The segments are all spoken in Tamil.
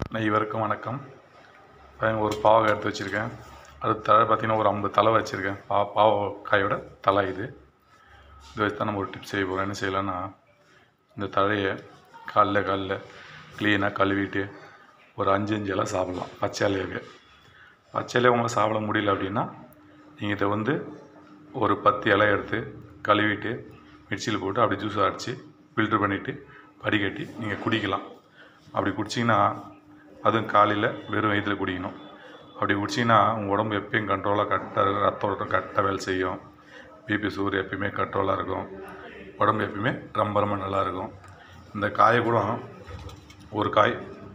அனைவருக்கும் வணக்கம் பாருங்க ஒரு பாவக்காய் எடுத்து வச்சுருக்கேன் அது தலை பார்த்தீங்கன்னா ஒரு ஐம்பது தலை வச்சுருக்கேன் பா பாவக்காயோட தலை இது இது வச்சு தான் நம்ம ஒரு டிப்ஸ் செய்ய போகிறோம் என்ன செய்யலாம்னா இந்த தழையை காலைல காலைல க்ளீனாக கழுவிட்டு ஒரு அஞ்சு அஞ்சு இலை சாப்பிட்லாம் பச்சை இலையாக பச்சை இலையை உங்களை சாப்பிட முடியல அப்படின்னா நீங்கள் இதை வந்து ஒரு பத்து இலை எடுத்து கழுவிட்டு மிக்சியில் போட்டு அப்படி ஜூஸ் அடித்து ஃபில்ட்ரு பண்ணிவிட்டு வடிகட்டி நீங்கள் குடிக்கலாம் அப்படி குடிச்சிங்கன்னா அதுவும் காலையில் வெறும் வயிற்றில் குடிக்கணும் அப்படி குடிச்சிங்கன்னா உங்கள் உடம்பு எப்பயும் கண்ட்ரோலாக கரெக்டாக ரத்த ஓட்டம் கரெக்டாக வேலை செய்யும் பிபி சுகர் எப்பயுமே கண்ட்ரோலாக இருக்கும் உடம்பு எப்பயுமே ரொம்ப ரொம்ப நல்லா இருக்கும் இந்த காயை கூட ஒரு காய்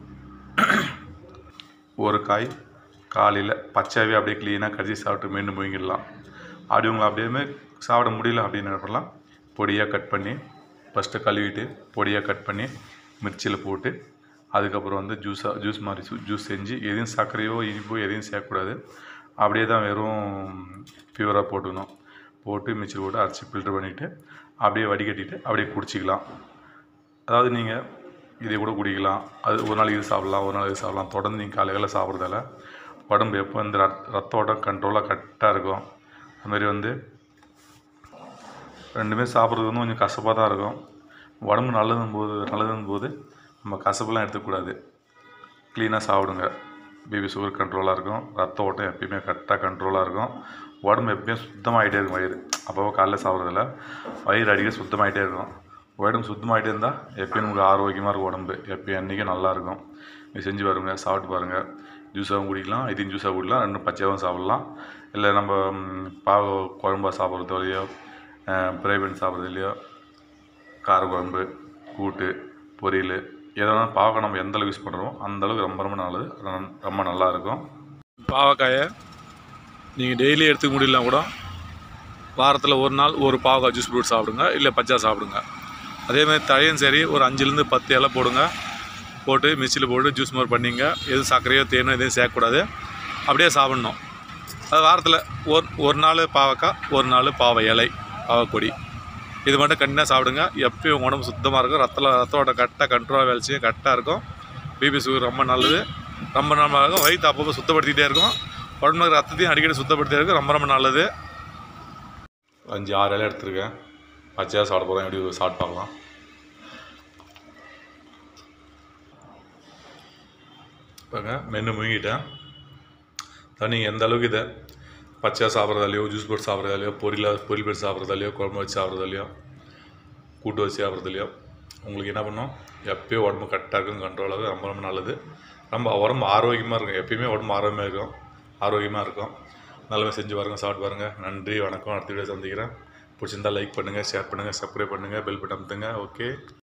ஒரு காய் காலையில் பச்சையாகவே அப்படியே க்ளீனாக கடிச்சு சாப்பிட்டு மென்று முழுங்கிடலாம் அப்படி உங்களை அப்படியே சாப்பிட முடியல அப்படின்னு நினைப்பலாம் பொடியாக கட் பண்ணி ஃபஸ்ட்டு கழுவிட்டு பொடியாக கட் பண்ணி மிர்ச்சியில் போட்டு அதுக்கப்புறம் வந்து ஜூஸாக ஜூஸ் மாதிரி ஜூஸ் செஞ்சு எதையும் சர்க்கரையோ இனிப்போ எதையும் சேர்க்கக்கூடாது அப்படியே தான் வெறும் பியூராக போட்டுக்கணும் போட்டு மிக்சியில் போட்டு அரைச்சி ஃபில்ட்ரு பண்ணிவிட்டு அப்படியே வடிகட்டிட்டு அப்படியே குடிச்சிக்கலாம் அதாவது நீங்கள் இதை கூட குடிக்கலாம் அது ஒரு நாள் இது சாப்பிட்லாம் ஒரு நாள் இது சாப்பிட்லாம் தொடர்ந்து நீங்கள் காலையில் சாப்பிட்றதால உடம்பு எப்போ இந்த ரத் ரத்த ஓட்டம் கண்ட்ரோலாக கரெக்டாக இருக்கும் அதுமாரி வந்து ரெண்டுமே சாப்பிட்றது வந்து கொஞ்சம் கசப்பாக தான் இருக்கும் உடம்பு நல்லதும் போது நல்லதும் போது நம்ம கசப்பெல்லாம் எடுத்துக்கூடாது க்ளீனாக சாப்பிடுங்க பிபி சுகர் கண்ட்ரோலாக இருக்கும் ரத்த ஓட்டம் எப்பயுமே கரெக்டாக கண்ட்ரோலாக இருக்கும் உடம்பு எப்பயும் சுத்தமாகிட்டே இருக்கும் வயிறு அப்போ காலைல சாப்பிட்றதில்ல வயிறு அடிக்கடி சுத்தமாகிட்டே இருக்கும் உடம்பு சுத்தமாகிட்டே இருந்தால் எப்பயும் உங்களுக்கு ஆரோக்கியமாக இருக்கும் உடம்பு எப்பயும் என்றைக்கும் நல்லாயிருக்கும் இது செஞ்சு பாருங்கள் சாப்பிட்டு பாருங்கள் ஜூஸாகவும் குடிக்கலாம் இதையும் ஜூஸாக குடிக்கலாம் ரெண்டும் பச்சையாகவும் சாப்பிட்லாம் இல்லை நம்ம ம், பாவ குழம்பா சாப்பிட்றதோ இல்லையோ பிரைவேட் சாப்பிட்றது இல்லையோ காரக்குழம்பு கூட்டு பொரியல் எதனா பாவக்காய் நம்ம எந்த அளவுக்கு யூஸ் பண்ணுறோமோ அந்த அளவுக்கு ரொம்ப ரொம்ப நல்லது ரொம்ப- ரொம்ப நல்லா இருக்கும் பாவக்காயை நீங்கள் டெய்லி எடுத்துக்க முடியலனா கூட வாரத்தில் ஒரு நாள் ஒரு பாவக்காய் ஜூஸ் போட்டு சாப்பிடுங்க இல்லை பச்சை சாப்பிடுங்க அதேமாதிரி தழையும் சரி ஒரு அஞ்சுலேருந்து பத்து இலை போடுங்க போட்டு மிக்சியில் போட்டு ஜூஸ் மாதிரி பண்ணிங்க எதுவும் சர்க்கரையோ தேனோ எதுவும் சேர்க்கக்கூடாது அப்படியே சாப்பிட்ணும் அது வாரத்தில் ஒரு ஒரு நாள் பாவக்காய் ஒரு நாள் பாவை இலை பாவக்கொடி இது மட்டும் கண்டிப்பாக சாப்பிடுங்க எப்பயும் உங்க உடம்பு சுத்தமாக இருக்கும் ரத்தத்தில் ரத்தோட கரெக்டாக கண்ட்ரோலாக வேலை செய்யும் கரெக்டாக இருக்கும் பிபி சுகர் ரொம்ப நல்லது ரொம்ப நல்லா இருக்கும் வயிற்று அப்பப்போ சுத்தப்படுத்திக்கிட்டே இருக்கும் உடம்புல இருக்கிற ரத்தத்தையும் அடிக்கடி சுத்தப்படுத்திட்டே இருக்கும் ரொம்ப ரொம்ப நல்லது அஞ்சு ஆறு இலை எடுத்துருக்கேன் பச்சையாக சாப்பிட போகிறேன் எப்படி சாப்பிட்டு பார்க்கலாம் பாருங்க மென்று முழுங்கிட்டேன் அதான் நீங்கள் எந்த அளவுக்கு இதை பச்சையாக சாப்பிட்றதாலையோ ஜூஸ் போட்டு சாப்பிட்றதாலையோ பொரியலாக பொரியல் போட்டு சாப்பிட்றதாலையோ குழம்பு வச்சு சாப்பிட்றதாலையோ கூட்டு வச்சு சாப்பிட்றதுலையோ உங்களுக்கு என்ன பண்ணும் எப்பயும் உடம்பு கரெக்டாக இருக்கும் கண்ட்ரோலாக இருக்கும் ரொம்ப ரொம்ப நல்லது ரொம்ப உடம்பு ஆரோக்கியமாக இருக்கும் எப்பயுமே உடம்பு ஆரோக்கியமாக இருக்கும் ஆரோக்கியமாக இருக்கும் நல்லவே செஞ்சு பாருங்கள் சாப்பிட்டு பாருங்கள் நன்றி வணக்கம் அடுத்த வீடியோ சந்திக்கிறேன் பிடிச்சிருந்தா லைக் பண்ணுங்கள் ஷேர் பண்ணுங்கள் சப்ஸ்கிரைப் பண்ணுங்கள் பெல் பட்டன் அமுத்துங்க ஓகே